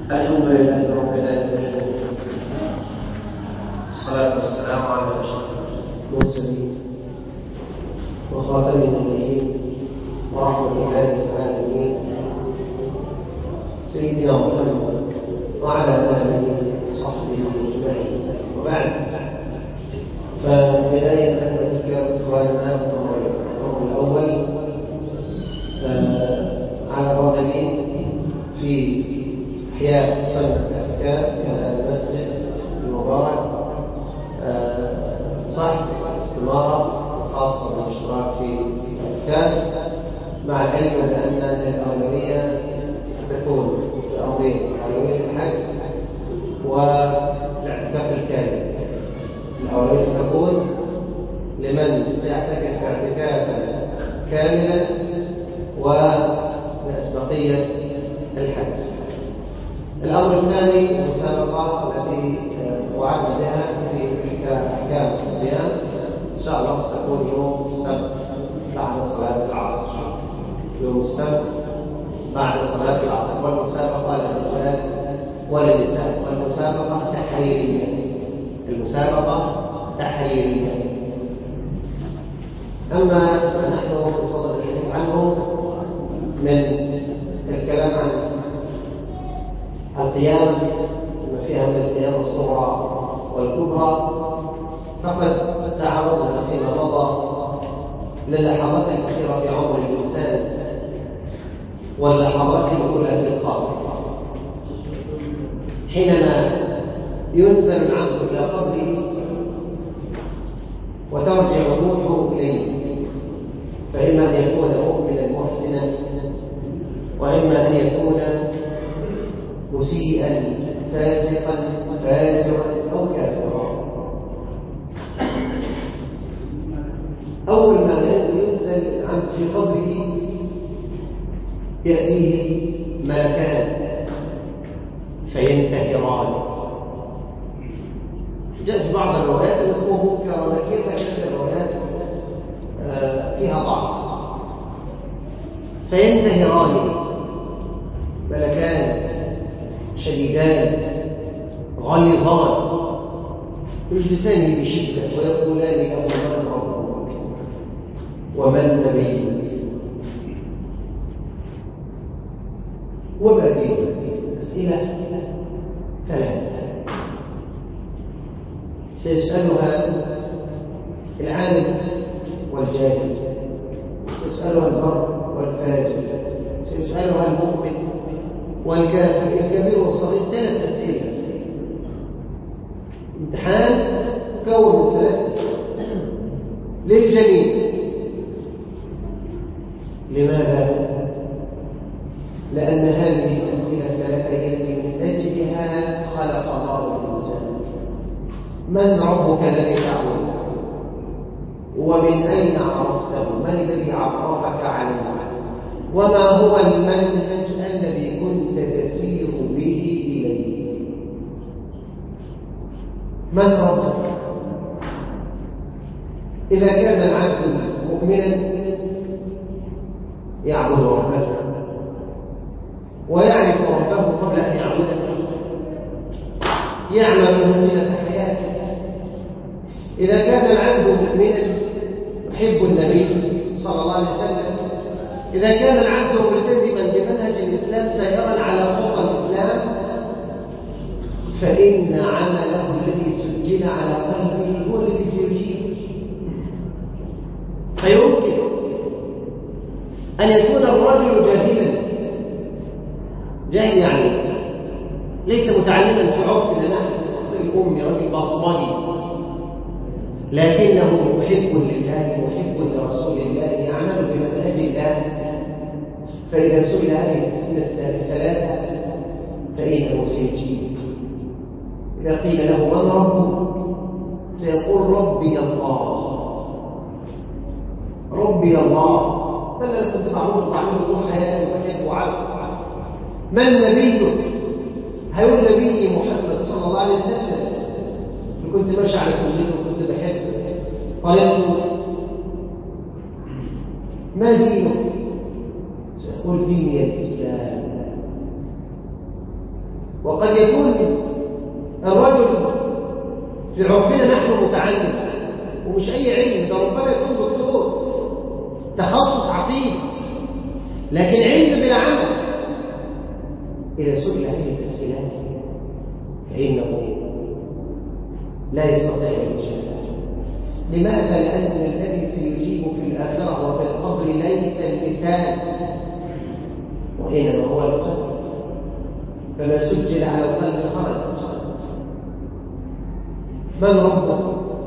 الحمد لله رب العالمين الصلاة والسلام على أشرف المرسلين وخاتم النبيين ورحمة الله للعالمين سيدنا محمد وعلى آله وصحبه أجمعين وبعد فبداية نذكر إخواننا الأمر الأول على الراغبين في إحياء سنة الأحكام في هذا المسجد المبارك صاحب الاستمارة الخاصة بالاشتراك في الأحكام مع العلم بأن الأولوية ستكون بأمرين أولوية الحجز والاعتكاف الكامل الأولوية ستكون لمن سيعتكف اعتكافا كاملا والأسبقية الحجز الأمر الثاني المسابقة التي وعدنا بها في أحكام الصيام إن شاء الله ستكون يوم السبت بعد صلاة العصر يوم السبت بعد صلاة العصر والمسابقة للرجال وللنساء والمسابقة تحريرية المسابقة تحريرية أما ما نحن بصدد الحديث عنه من الكلام عن القيام بما فيها من القيام الصغرى والكبرى فقد تعرضنا فيما مضى للحظات الأخيرة في عمر الإنسان واللحظات الأولى في القبر حينما ينزل العبد إلى قبره وترجع روحه إليه فإما أن يكون مؤمنا محسنا وإما أن يكون مسيئا فاسقا فاجرا أو كافرا أول ما ينزل عن في قبره يأتيه ملكان فينتهران جاء في بعض الروايات أن اسمه منكر ونكير لكن الروايات فيها ضعف فينتهران ملكان شديدان غليظان يجلسان بشدة ويقولان له من ربك ومن نبيك وما دينك أسئلة ثلاثة سيسألها العالم والجاهل سيسألها البر والفاجر سيسألها المؤمن والكافر الكبير والصغير ثلاث أسئلة امتحان مكون من ثلاث أسئلة للجميع لماذا؟ لأن هذه الأسئلة الثلاثة هي التي من أجلها خلق الله الإنسان من ربك الذي تعبد ومن أين عرفته من الذي عرفك عليه وما هو المنهج الذي كنت تسير به إليه من ربك إذا كان العبد مؤمنا يعبد ربه ويعرف ربه قبل أن يعبده يعمل مهمة حياته إذا كان العبد مؤمنا يحب النبي صلى الله عليه وسلم إذا كان العبد ملتزما بمنهج الإسلام سائرا على خطى الإسلام فإن عمله الذي سجل على قلبه هو الذي سيجيب فيمكن أن يكون الرجل جاهلا جاهل يعني ليس متعلما في عرفنا نحن الأم رجل بصمجي لكنه محب لله محب لرسول الله يعمل بمنهج الله فإذا سئل هذه الأسئلة الثلاثة فإنه سيجيب إذا قيل له من ربك سيقول ربي الله ربي الله فلا كنت بعمل بعمل طول حياتي وبحب وعارف من نبيك هيقول نبي محمد صلى الله عليه وسلم كنت ماشي على سنته وكنت بحبه طريقته ما دينك سيقول ديني الإسلام وقد يكون الرجل في عرفنا نحن متعلم ومش أي علم ده ربما يكون دكتور تخصص عقيم لكن علم بلا عمل إذا سئل هذه التسهيلات فإنه لا يستطيع الإجابة لماذا؟ لأن الذي سيجيب في الآخرة وفي القبر ليس اللسان وإنما هو القلب فما سجل على القلب خرج من ربك؟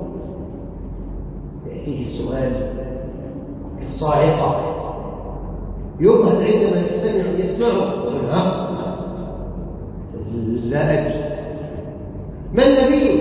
يأتيه السؤال الصاعقة يبهت عندما يستمع يسمعه ها لا أجل ما النبي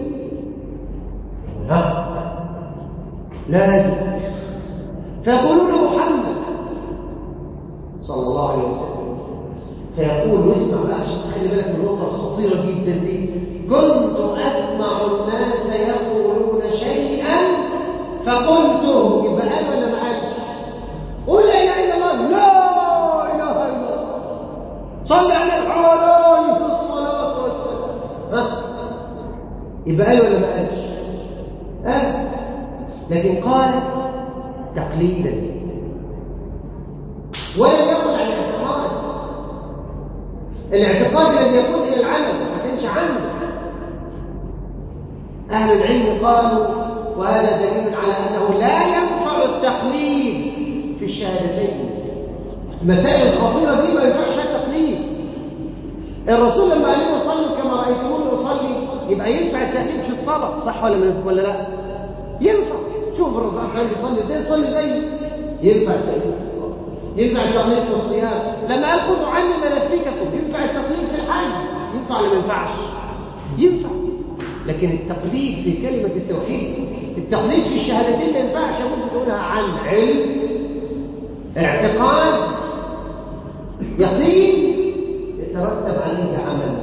ها لا أجل فيقولون محمد صلى الله عليه وسلم فيقول واسمع بقى عشان تخلي بالك من النقطة الخطيرة جدا دي كنت أسمع الناس يقولون شيئا فقلته يبقى أنا ولا ما قالش قل لا إله إلا الله لا إله إلا الله صل على الحوالي في الصلاة والسلام ها يبقى قال ولا ما قالش ها لكن قال تقليدا ولا يقول عن الاعتقاد الاعتقاد الذي يقود الى العمل ما كانش عنه اهل العلم قالوا وهذا دليل على انه لا ينفع التقليد في الشهادتين المسائل الخطيره دي ما ينفعش فيها تقليد الرسول لما قال لنا صلوا كما رايتموني اصلي يبقى ينفع التقليد في الصلاه صح ولا ولا لا ينفع شوف الرسول صلى الله عليه وسلم بيصلي ازاي يصلي زي ينفع التقليد في الصلاه ينفع التقليد في الصيام لما قال خذوا عني مناسككم ينفع التقليد في الحج ينفع ولا ما ينفعش ينفع لكن التقليد في كلمه التوحيد التقليد في الشهادتين ما ينفعش ممكن تقولها عن علم اعتقاد يقين يترتب عليه عمل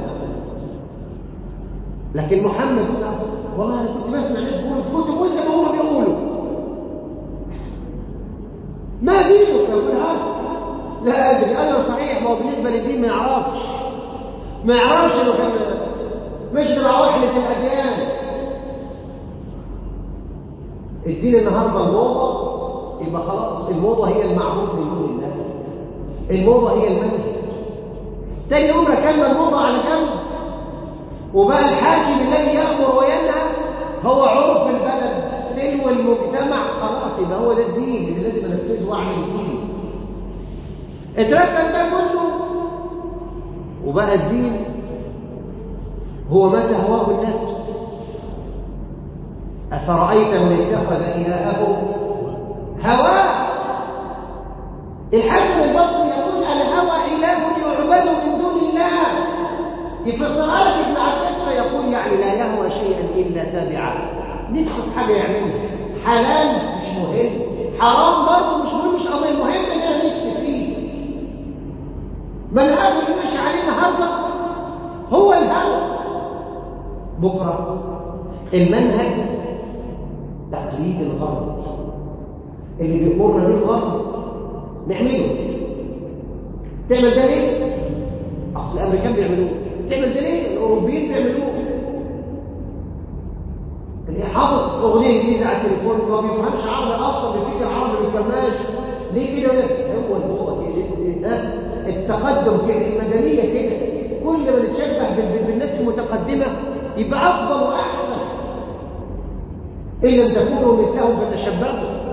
لكن محمد والله انا كنت بسمع ناس بيقولوا كنت بقول زي ما هم بيقولوا ما دينك يقول هذا لا ادري انا صحيح ما هو بالنسبه للدين ما يعرفش ما يعرفش انه كان مش تبع وحله الاديان الدين النهارده الموضه يبقى خلاص الموضه هي المعبود من دون الله الموضه هي المنهج تاني يوم ركبنا الموضه على جنب وبقى الحاكم الذي يامر وينهى هو عرف البلد سلو المجتمع خلاص يبقى هو ده الدين اللي لازم انفذه واعمل دين اتركب ده كله وبقى الدين هو ما تهواه النفس أفرأيت من اتخذ إلهه هواه الحسن البصري يقول الهوى إله يعبد من دون الله يفسر لك ابن عباس فيقول يعني لا يهوى شيئا إلا تابعه نفسه في حاجة يعملها حلال مش مهم حرام برضه مش مهم مش قضية المهم ان انا نفسي فيه منهج اللي ماشي عليه النهارده هو الهوى بكره المنهج تقليد الغرب اللي بيقرنا بيه الغرب نعمله تعمل ده ليه؟ اصل الامريكان بيعملوه تعمل ده ليه؟ الاوروبيين بيعملوه اللي حافظ اغنيه انجليزي على التليفون ما بيفهمش عربي اصلا بيفكر عربي ما بيفهمهاش ليه كده هو هو كده التقدم كده المدنيه كده كل ما نتشبه بالناس المتقدمه يبقى افضل واحسن ان لم تكونوا مثلهم فتشبهوا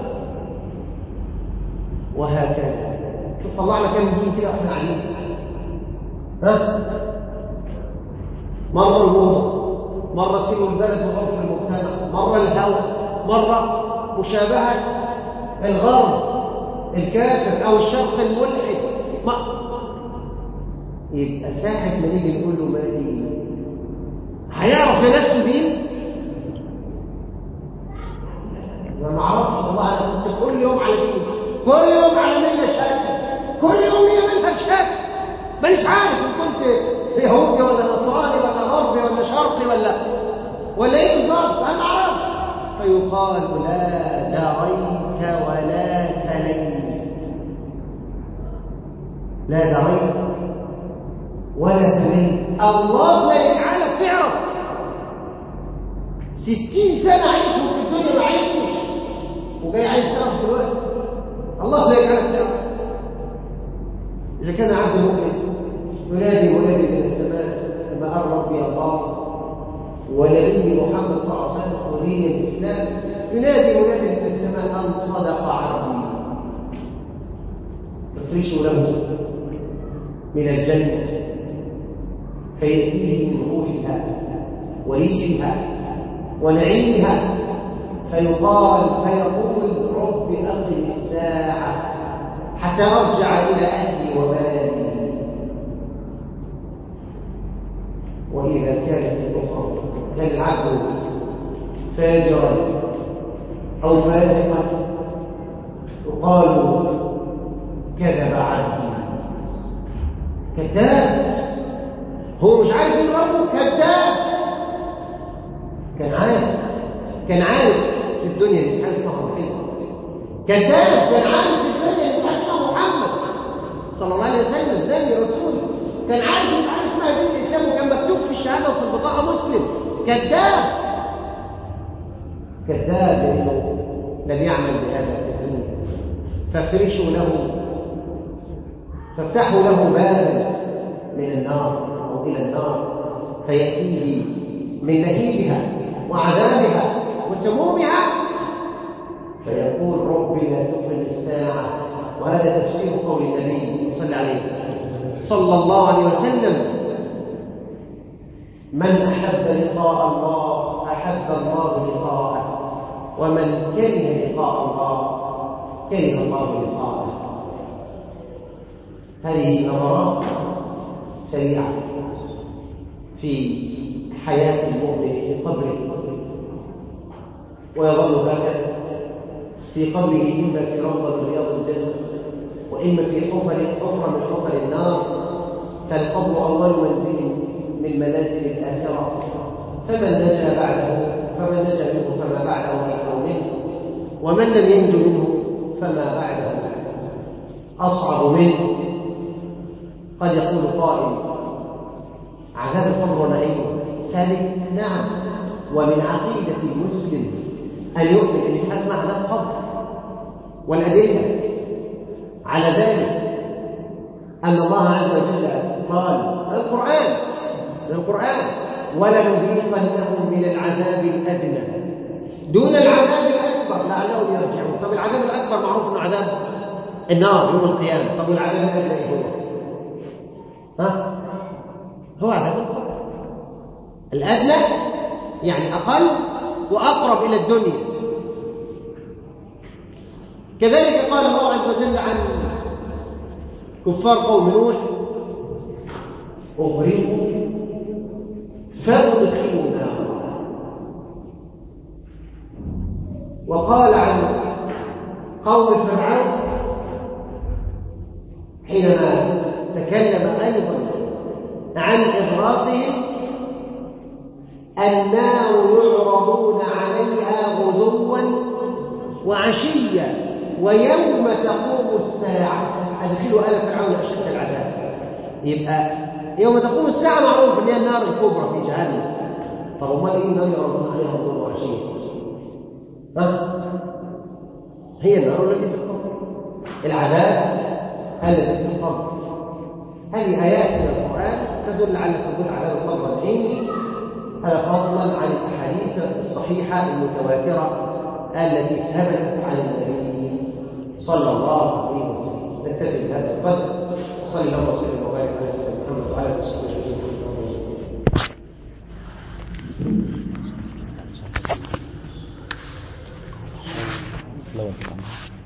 وهكذا شوف طلعنا كم دين كده احنا قاعدين ها مره الموضه مرة سلو البلد وعرف المجتمع مرة الهوى مرة مشابهة الغرب الكافر أو الشرق الملحد ما يبقى ساعة ما نيجي نقول له ما دين هيعرف لنفسه دين ما معرفش والله أنا كنت كل يوم على دين كل يوم على مية شكل كل يوم مية منها شكل مانيش عارف إن كنت يهودي ولا نصراني ولا غربي ولا شرقي ولا ولا ايه بالظبط انا ما اعرفش فيقال لا دريت ولا تليت لا دريت ولا تميت الله لا يجعلك تعرف ستين سنة عيشوا في الدنيا ما عرفتش وجاي عايز تعرف دلوقتي الله لا يجعلك تعرف إذا كان عبد مؤمن ينادي منادي من السماء لما قال ربي الله ونبي محمد صلى الله عليه وسلم ودين الإسلام ينادي منادي من السماء أن صدق عبدي يفرش له من الجنة فيأتيه من روحها وريحها ونعيمها فيقال فيقول رب أقم الساعة حتى أرجع إلى أهلي ومالي وإذا كانت الأخرى كان العبد فاجرا أو فاسقا يقال كذب عبدي كذاب هو مش عارف ان ربه كذاب كان عارف كان عارف في الدنيا ان حاجه اسمها كذاب كان عارف في الدنيا ان حاجه اسمها محمد صلى الله عليه وسلم نبي رسول كان عارف ان حاجه اسمها دين الاسلام وكان مكتوب في الشهاده وفي البطاقه مسلم كذاب كذاب لانه لم يعمل بهذا في الدنيا فافرشوا له فافتحوا له بابا من النار او الى النار فياتيه من نهيبها وعذابها وسمومها فيقول ربي لا تقم الساعه وهذا تفسير قول النبي صلى الله عليه صلى الله عليه وسلم من احب لقاء الله احب الله لقاءه ومن كره لقاء الله كره الله لقاءه هذه نظرات سريعة في حياة المؤمن في قبره ويظل هكذا في قبره إما في روضة من رياض الجنة وإما في حفر حفرة من حفر النار فالقبر أول منزل من منازل الآخرة فمن نجا بعده فمن نجا منه فما بعده أيسر منه ومن لم ينج منه فما بعده أصعب منه قد يقول قائل عذاب القبر ونعيمه ثابت نعم ومن عقيدة المسلم أن يؤمن أن اسمع عذاب القبر والأدلة على ذلك أن الله عز وجل قال القرآن القرآن ولنذيقنهم من العذاب الأدنى دون العذاب الأكبر لعلهم يرجعون طب العذاب الأكبر معروف أنه عذاب النار يوم القيامة طب والعذاب الأدنى إيه هو؟ ها؟ هو عذاب القبر الأدنى يعني أقل وأقرب إلى الدنيا كذلك قال الله عز وجل عن كفار قوم نوح أغرقوا فأدخلوا نارا وقال عن قوم فرعون حينما تكلم أيضا عن إغراقهم النار يعرضون عليها غدوا وعشيا ويوم تقوم الساعة أدخلوا آل فرعون أشد العذاب يبقى يوم تقوم الساعة معروف أن هي النار الكبرى في جهنم طب امال ايه النار يعرضون عليها غدوا وعشيا ها هي النار التي في القبر العذاب الذي في القبر هذه آيات من القرآن تدل على ثبوت عذاب القبر الحين هذا فضلا عن الأحاديث الصحيحة المتواترة التي ثبتت عن النبي صلى الله عليه وسلم نكتفي بهذا القدر وصلى الله وسلم وبارك على سيدنا محمد وعلى اله وصحبه اجمعين لو